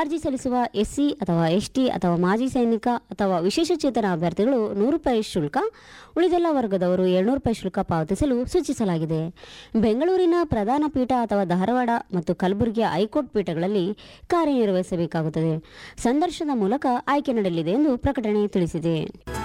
ಅರ್ಜಿ ಸಲ್ಲಿಸುವ ಎಸ್ಸಿ ಅಥವಾ ಎಸ್ಟಿ ಅಥವಾ ಮಾಜಿ ಸೈನಿಕ ಅಥವಾ ವಿಶೇಷಚೇತನ ಅಭ್ಯರ್ಥಿಗಳು ನೂರು ರೂಪಾಯಿ ಶುಲ್ಕ ಉಳಿದೆಲ್ಲ ವರ್ಗದವರು ಎರಡ್ನೂರು ರೂಪಾಯಿ ಶುಲ್ಕ ಪಾವತಿಸಲು ಸೂಚಿಸಲಾಗಿದೆ ಬೆಂಗಳೂರಿನ ಪ್ರಧಾನ ಪೀಠ ಅಥವಾ ಧಾರವಾಡ ಮತ್ತು ಕಲಬುರಗಿಯ ಹೈಕೋರ್ಟ್ ಪೀಠಗಳಲ್ಲಿ ಕಾರ್ಯನಿರ್ವಹಿಸಬೇಕಾಗುತ್ತದೆ ಸಂದರ್ಶನದ ಮೂಲಕ ಆಯ್ಕೆ ನಡೆಯಲಿದೆ ಎಂದು ಪ್ರಕಟಣೆ ತಿಳಿಸಿದೆ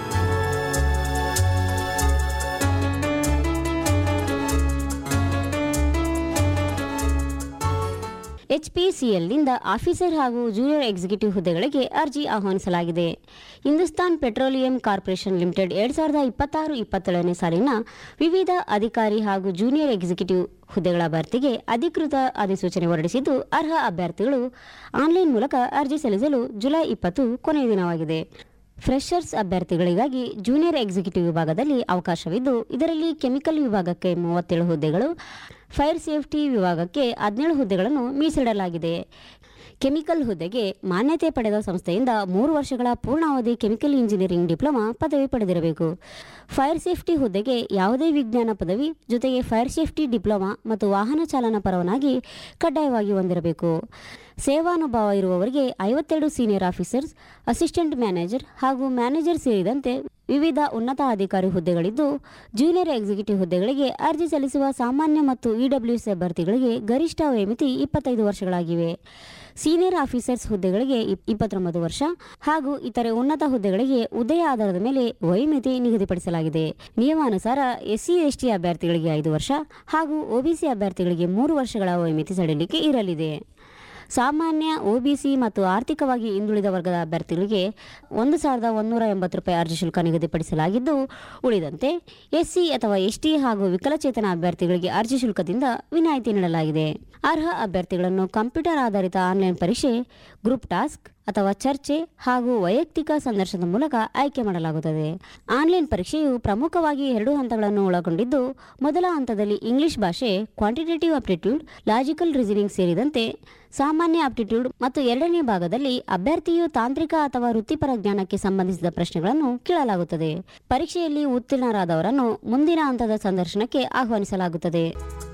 ಎಚ್ಪಿಸಿಎಲ್ನಿಂದ ಆಫೀಸರ್ ಹಾಗೂ ಜೂನಿಯರ್ ಎಕ್ಸಿಕ್ಯೂಟಿವ್ ಹುದ್ದೆಗಳಿಗೆ ಅರ್ಜಿ ಆಹ್ವಾನಿಸಲಾಗಿದೆ ಹಿಂದೂಸ್ತಾನ್ ಪೆಟ್ರೋಲಿಯಂ ಕಾರ್ಪೊರೇಷನ್ ಲಿಮಿಟೆಡ್ ಎರಡ್ ಸಾವಿರದ ಇಪ್ಪತ್ತಾರು ಇಪ್ಪತ್ತೇಳನೇ ಸಾಲಿನ ವಿವಿಧ ಅಧಿಕಾರಿ ಹಾಗೂ ಜೂನಿಯರ್ ಎಕ್ಸಿಕ್ಯೂಟಿವ್ ಹುದ್ದೆಗಳ ಭರ್ತಿಗೆ ಅಧಿಕೃತ ಅಧಿಸೂಚನೆ ಹೊರಡಿಸಿದ್ದು ಅರ್ಹ ಅಭ್ಯರ್ಥಿಗಳು ಆನ್ಲೈನ್ ಮೂಲಕ ಅರ್ಜಿ ಸಲ್ಲಿಸಲು ಜುಲೈ ಇಪ್ಪತ್ತು ಕೊನೆಯ ದಿನವಾಗಿದೆ ಫ್ರೆಷರ್ಸ್ ಅಭ್ಯರ್ಥಿಗಳಿಗಾಗಿ ಜೂನಿಯರ್ ಎಕ್ಸಿಕ್ಯೂಟಿವ್ ವಿಭಾಗದಲ್ಲಿ ಅವಕಾಶವಿದ್ದು ಇದರಲ್ಲಿ ಕೆಮಿಕಲ್ ವಿಭಾಗಕ್ಕೆ ಮೂವತ್ತೇಳು ಹುದ್ದೆಗಳು ಫೈರ್ ಸೇಫ್ಟಿ ವಿಭಾಗಕ್ಕೆ ಹದಿನೇಳು ಹುದ್ದೆಗಳನ್ನು ಮೀಸಲಿಡಲಾಗಿದೆ ಕೆಮಿಕಲ್ ಹುದ್ದೆಗೆ ಮಾನ್ಯತೆ ಪಡೆದ ಸಂಸ್ಥೆಯಿಂದ ಮೂರು ವರ್ಷಗಳ ಪೂರ್ಣಾವಧಿ ಕೆಮಿಕಲ್ ಇಂಜಿನಿಯರಿಂಗ್ ಡಿಪ್ಲೊಮಾ ಪದವಿ ಪಡೆದಿರಬೇಕು ಫೈರ್ ಸೇಫ್ಟಿ ಹುದ್ದೆಗೆ ಯಾವುದೇ ವಿಜ್ಞಾನ ಪದವಿ ಜೊತೆಗೆ ಫೈರ್ ಸೇಫ್ಟಿ ಡಿಪ್ಲೊಮಾ ಮತ್ತು ವಾಹನ ಚಾಲನಾ ಪರವಾನಗಿ ಕಡ್ಡಾಯವಾಗಿ ಹೊಂದಿರಬೇಕು ಸೇವಾನುಭವ ಇರುವವರಿಗೆ ಐವತ್ತೆರಡು ಸೀನಿಯರ್ ಆಫೀಸರ್ಸ್ ಅಸಿಸ್ಟೆಂಟ್ ಮ್ಯಾನೇಜರ್ ಹಾಗೂ ಮ್ಯಾನೇಜರ್ ಸೇರಿದಂತೆ ವಿವಿಧ ಉನ್ನತ ಅಧಿಕಾರಿ ಹುದ್ದೆಗಳಿದ್ದು ಜೂನಿಯರ್ ಎಕ್ಸಿಕ್ಯೂಟಿವ್ ಹುದ್ದೆಗಳಿಗೆ ಅರ್ಜಿ ಸಲ್ಲಿಸುವ ಸಾಮಾನ್ಯ ಮತ್ತು ಇಡಬ್ಲ್ಯೂಎಸ್ ಅಭ್ಯರ್ಥಿಗಳಿಗೆ ಗರಿಷ್ಠ ವಯೋಮಿತಿ ಇಪ್ಪತ್ತೈದು ವರ್ಷಗಳಾಗಿವೆ ಸೀನಿಯರ್ ಆಫೀಸರ್ಸ್ ಹುದ್ದೆಗಳಿಗೆ ಇಪ್- ಇಪ್ಪತ್ತೊಂಬತ್ತು ವರ್ಷ ಹಾಗೂ ಇತರೆ ಉನ್ನತ ಹುದ್ದೆಗಳಿಗೆ ಹುದ್ದೆಯ ಆಧಾರದ ಮೇಲೆ ವಯೋಮಿತಿ ನಿಗದಿಪಡಿಸಲಾಗಿದೆ ನಿಯಮಾನುಸಾರ ಎಸ್ಸಿ ಎಸ್ಟಿ ಅಭ್ಯರ್ಥಿಗಳಿಗೆ ಐದು ವರ್ಷ ಹಾಗೂ ಒಬಿಸಿ ಅಭ್ಯರ್ಥಿಗಳಿಗೆ ಮೂರು ವರ್ಷಗಳ ವಯೋಮಿತಿ ಸಡಿಲಿಕೆ ಇರಲಿದೆ ಸಾಮಾನ್ಯ ಒಬಿಸಿ ಮತ್ತು ಆರ್ಥಿಕವಾಗಿ ಹಿಂದುಳಿದ ವರ್ಗದ ಅಭ್ಯರ್ಥಿಗಳಿಗೆ ಒಂದು ಸಾವಿರದ ಒಂದೂರ ಎಂಬತ್ತು ರೂಪಾಯಿ ಅರ್ಜಿ ಶುಲ್ಕ ನಿಗದಿಪಡಿಸಲಾಗಿದ್ದು ಉಳಿದಂತೆ ಎಸ್ಸಿ ಅಥವಾ ಎಸ್ಟಿ ಹಾಗೂ ವಿಕಲಚೇತನ ಅಭ್ಯರ್ಥಿಗಳಿಗೆ ಅರ್ಜಿ ಶುಲ್ಕದಿಂದ ವಿನಾಯಿತಿ ನೀಡಲಾಗಿದೆ ಅರ್ಹ ಅಭ್ಯರ್ಥಿಗಳನ್ನು ಕಂಪ್ಯೂಟರ್ ಆಧಾರಿತ ಆನ್ಲೈನ್ ಪರೀಕ್ಷೆ ಗ್ರೂಪ್ ಟಾಸ್ಕ್ ಅಥವಾ ಚರ್ಚೆ ಹಾಗೂ ವೈಯಕ್ತಿಕ ಸಂದರ್ಶನದ ಮೂಲಕ ಆಯ್ಕೆ ಮಾಡಲಾಗುತ್ತದೆ ಆನ್ಲೈನ್ ಪರೀಕ್ಷೆಯು ಪ್ರಮುಖವಾಗಿ ಎರಡು ಹಂತಗಳನ್ನು ಒಳಗೊಂಡಿದ್ದು ಮೊದಲ ಹಂತದಲ್ಲಿ ಇಂಗ್ಲಿಷ್ ಭಾಷೆ ಕ್ವಾಂಟಿಟೇಟಿವ್ ಅಪ್ಟಿಟ್ಯೂಡ್ ಲಾಜಿಕಲ್ ರೀಸನಿಂಗ್ ಸೇರಿದಂತೆ ಸಾಮಾನ್ಯ ಆಪ್ಟಿಟ್ಯೂಡ್ ಮತ್ತು ಎರಡನೇ ಭಾಗದಲ್ಲಿ ಅಭ್ಯರ್ಥಿಯು ತಾಂತ್ರಿಕ ಅಥವಾ ವೃತ್ತಿಪರ ಜ್ಞಾನಕ್ಕೆ ಸಂಬಂಧಿಸಿದ ಪ್ರಶ್ನೆಗಳನ್ನು ಕೇಳಲಾಗುತ್ತದೆ ಪರೀಕ್ಷೆಯಲ್ಲಿ ಉತ್ತೀರ್ಣರಾದವರನ್ನು ಮುಂದಿನ ಹಂತದ ಸಂದರ್ಶನಕ್ಕೆ ಆಹ್ವಾನಿಸಲಾಗುತ್ತದೆ